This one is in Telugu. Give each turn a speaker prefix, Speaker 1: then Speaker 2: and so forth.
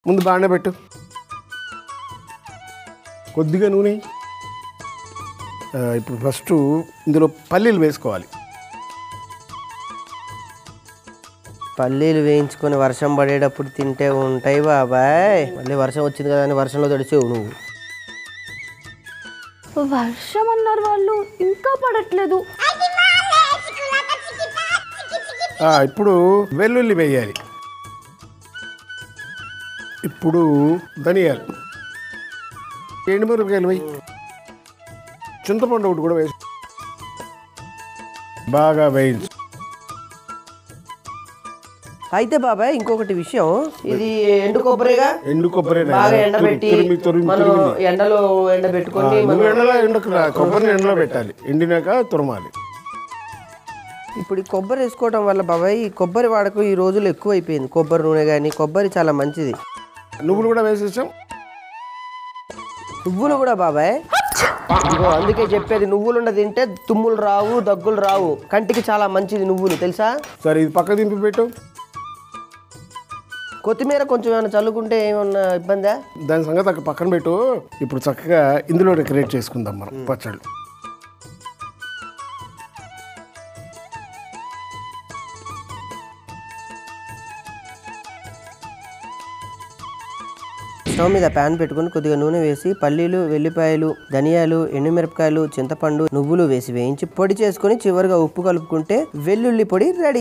Speaker 1: ముందు బాగానే పెట్టు కొద్దిగా నూనె ఆ, ఇప్పుడు ఫస్ట్ ఇందులో పల్లీలు వేసుకోవాలి
Speaker 2: పల్లీలు వేయించుకొని వర్షం పడేటప్పుడు తింటే ఉంటాయి బాబాయ్ మళ్ళీ వర్షం వచ్చింది కదా అని వర్షంలో తడిచావు నువ్వు
Speaker 3: వర్షం అన్నారు వాళ్ళు ఇంకా పడట్లేదు
Speaker 1: ఆ, ఇప్పుడు వెల్లుల్లి వేయాలి ఇప్పుడు ధనియాలు ఎండుమిరపకాయలు వేయి చింతపండు ఒకటి కూడా వేసి బాగా వేయించు
Speaker 2: అయితే బాబాయ్ ఇంకొకటి విషయం ఇది ఎండు కొబ్బరిగా
Speaker 1: ఎండు కొబ్బరి
Speaker 2: బాగా ఎండబెట్టి
Speaker 1: తురిమి తురిమి
Speaker 2: మనం
Speaker 1: తురిమి
Speaker 2: ఎండలో ఎండబెట్టుకొని
Speaker 1: నువ్వు ఎండలో ఎండకు రా. కొబ్బరిని ఎండలో పెట్టాలి ఎండినాక తురమాలి
Speaker 2: ఇప్పుడు ఈ కొబ్బరి వేసుకోవడం వల్ల బాబాయ్ ఈ కొబ్బరి వాడకం ఈ రోజుల్లో ఎక్కువ అయిపోయింది కొబ్బరి నూనె కానీ కొబ్బరి చాలా మంచిది
Speaker 1: నువ్వులు కూడా వేసేసాం
Speaker 2: నువ్వులు కూడా బాబాయ్ ఇదిగో అందుకే చెప్పేది నువ్వులుండ తింటే తుమ్ములు రావు దగ్గులు రావు కంటికి చాలా మంచిది నువ్వులు తెలుసా
Speaker 1: సరే ఇది పక్క దింపి పెట్టు
Speaker 2: కొత్తిమీర కొంచెం ఏమైనా చల్లుకుంటే ఏమన్నా ఇబ్బందా
Speaker 1: దాని సంగతి అక్కడ పక్కన పెట్టు ఇప్పుడు చక్కగా ఇందులో డెకరేట్ చేసుకుందాం మనం పచ్చళ్ళు
Speaker 2: స్టవ్ మీద ప్యాన్ పెట్టుకుని కొద్దిగా నూనె వేసి పల్లీలు వెల్లిపాయలు ధనియాలు ఎండుమిరపకాయలు చింతపండు నువ్వులు వేసి వేయించి పొడి చేసుకొని చివరిగా ఉప్పు కలుపుకుంటే వెల్లుల్లి పొడి రెడీ